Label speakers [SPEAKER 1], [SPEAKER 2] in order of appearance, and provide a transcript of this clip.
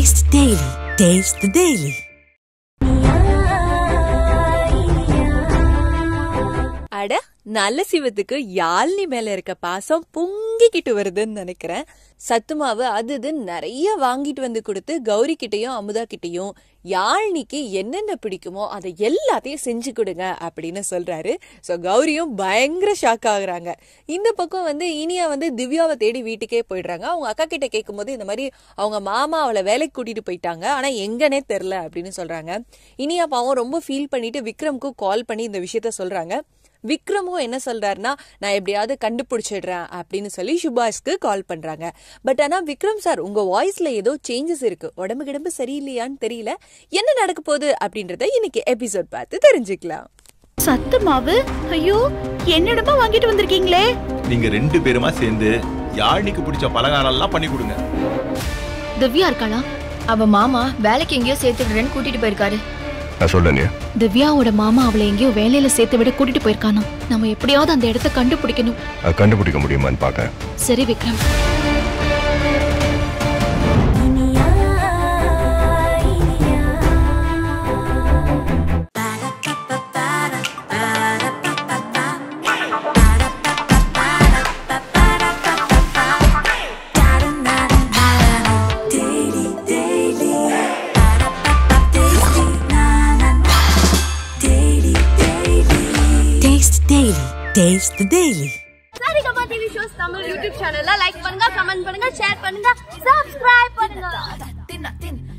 [SPEAKER 1] Taste the Daily. Taste the Daily.
[SPEAKER 2] அட நல்ல சிவத்துக்கு யாழ்னி மேல இருக்க பாசம் பொங்கிக்கிட்டு வருதுன்னு நினைக்கிறேன் சத்துமாவு அது இதுன்னு நிறைய வாங்கிட்டு வந்து கொடுத்து கௌரி கிட்டயும் அமுதா கிட்டயும் யாழ்னிக்கு என்னென்ன பிடிக்குமோ அதை எல்லாத்தையும் செஞ்சு கொடுங்க அப்படின்னு சொல்றாரு ஸோ கௌரியும் பயங்கர ஷாக் ஆகுறாங்க இந்த பக்கம் வந்து இனியா வந்து திவ்யாவை தேடி வீட்டுக்கே போயிடுறாங்க அவங்க அக்கா கிட்ட கேட்கும்போது இந்த மாதிரி அவங்க மாமா அவளை வேலைக்கு கூட்டிட்டு போயிட்டாங்க ஆனா எங்கன்னே தெரில அப்படின்னு சொல்றாங்க இனியா பாவம் ரொம்ப ஃபீல் பண்ணிட்டு விக்ரம்க்கு கால் பண்ணி இந்த விஷயத்த சொல்றாங்க விக்ரமும் என்ன சொல்றாருன்னா நான் எப்படியாவது கண்டுபிடிச்சிடுறேன் அப்படின்னு சொல்லி சுபாஷ்க்கு கால் பண்றாங்க பட் ஆனா விக்ரம் சார் உங்க வாய்ஸ்ல ஏதோ சேஞ்சஸ் இருக்கு உடம்பு கிடம்பு சரியில்லையான்னு தெரியல என்ன நடக்க போகுது அப்படின்றத இன்னைக்கு எபிசோட் பார்த்து தெரிஞ்சுக்கலாம்
[SPEAKER 3] சத்து மாவு ஐயோ என்னிடமா வாங்கிட்டு வந்திருக்கீங்களே
[SPEAKER 4] நீங்க ரெண்டு பேருமா சேர்ந்து யாழ்னிக்கு பிடிச்ச பலகாரம் எல்லாம் பண்ணி கொடுங்க
[SPEAKER 5] திவ்யா இருக்காளா அவ மாமா வேலைக்கு எங்கேயோ சேர்த்துடுறேன்னு கூட்டிட்டு போயிருக்காரு
[SPEAKER 6] நான் சொல்றேன்
[SPEAKER 5] திவ்யாவோட மாமா அவளை எங்கேயோ வேலையில சேர்த்து விட கூட்டிட்டு போயிருக்கானா நம்ம எப்படியாவது அந்த இடத்த கண்டுபிடிக்கணும்
[SPEAKER 6] அது கண்டுபிடிக்க முடியுமான்னு பார்க்கறேன்
[SPEAKER 5] சரி Vikram
[SPEAKER 1] Taste the Daily. Taste the Daily.
[SPEAKER 7] Saregama TV shows Tamil YouTube சேனல்ல லைக் பண்ணுங்க கமெண்ட் பண்ணுங்க ஷேர் பண்ணுங்க சப்ஸ்கிரைப் பண்ணுங்க